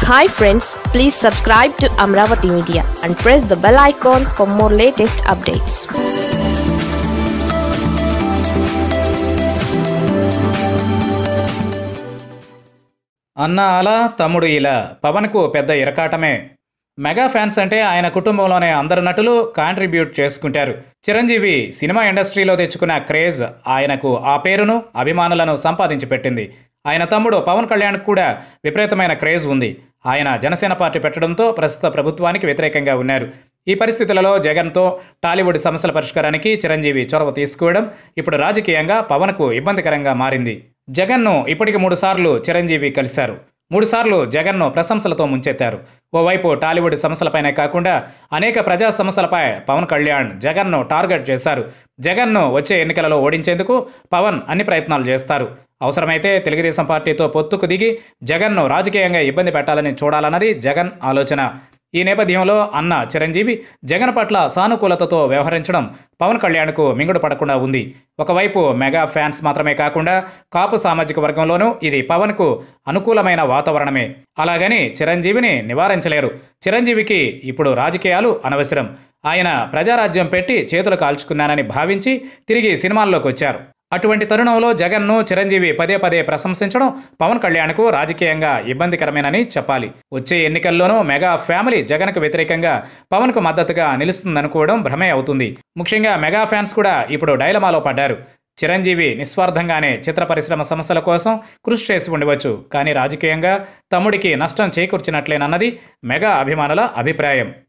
hi friends please subscribe to Amaravati media and press the bell icon for more latest updates అన్న అలా తమ్ముడు ఇలా పవన్కు పెద్ద ఇరకాటమే మెగా ఫ్యాన్స్ అంటే ఆయన కుటుంబంలోనే అందరు నటులు కాంట్రిబ్యూట్ చేసుకుంటారు చిరంజీవి సినిమా ఇండస్ట్రీలో తెచ్చుకున్న క్రేజ్ ఆయనకు ఆ పేరును అభిమానులను సంపాదించి పెట్టింది ఆయన తమ్ముడు పవన్ కళ్యాణ్ కూడా విపరీతమైన క్రేజ్ ఉంది ఆయన జనసేన పార్టీ పెట్టడంతో ప్రస్తుత ప్రభుత్వానికి వ్యతిరేకంగా ఉన్నారు ఈ పరిస్థితులలో జగన్తో టాలీవుడ్ సమస్యల పరిష్కారానికి చిరంజీవి చొరవ తీసుకోవడం ఇప్పుడు రాజకీయంగా పవన్కు ఇబ్బందికరంగా మారింది జగన్ను ఇప్పటికి మూడుసార్లు చిరంజీవి కలిశారు మూడుసార్లు జగన్ను ప్రశంసలతో ముంచెత్తారు ఓవైపు టాలీవుడ్ సమస్యలపైనే కాకుండా అనేక ప్రజా సమస్యలపై పవన్ కళ్యాణ్ జగన్ను టార్గెట్ చేశారు జగన్ను వచ్చే ఎన్నికలలో ఓడించేందుకు పవన్ అన్ని ప్రయత్నాలు చేస్తారు అవసరమైతే తెలుగుదేశం పార్టీతో పొత్తుకు దిగి జగన్ను రాజకీయంగా ఇబ్బంది పెట్టాలని చూడాలన్నది జగన్ ఆలోచన ఈ నేపథ్యంలో అన్న చిరంజీవి జగన్ పట్ల సానుకూలతతో వ్యవహరించడం పవన్ కళ్యాణ్కు మింగుడు పడకుండా ఉంది ఒకవైపు మెగా ఫ్యాన్స్ మాత్రమే కాకుండా కాపు సామాజిక వర్గంలోనూ ఇది పవన్కు అనుకూలమైన వాతావరణమే అలాగని చిరంజీవిని నివారించలేరు చిరంజీవికి ఇప్పుడు రాజకీయాలు అనవసరం ఆయన ప్రజారాజ్యం పెట్టి చేతులు కాల్చుకున్నానని భావించి తిరిగి సినిమాల్లోకి వచ్చారు అటువంటి తరుణంలో జగన్ను చిరంజీవి పదే పదే ప్రశంసించడం పవన్ కళ్యాణ్కు రాజకీయంగా ఇబ్బందికరమేనని చెప్పాలి వచ్చే ఎన్నికల్లోనూ మెగా ఫ్యామిలీ జగన్కు వ్యతిరేకంగా పవన్కు మద్దతుగా నిలుస్తుందనుకోవడం భ్రమే అవుతుంది ముఖ్యంగా మెగా ఫ్యాన్స్ కూడా ఇప్పుడు డైలమాలో పడ్డారు చిరంజీవి నిస్వార్థంగానే చిత్ర పరిశ్రమ సమస్యల కోసం కృషి చేసి ఉండవచ్చు కానీ రాజకీయంగా తమ్ముడికి నష్టం చేకూర్చినట్లేనన్నది మెగా అభిమానుల అభిప్రాయం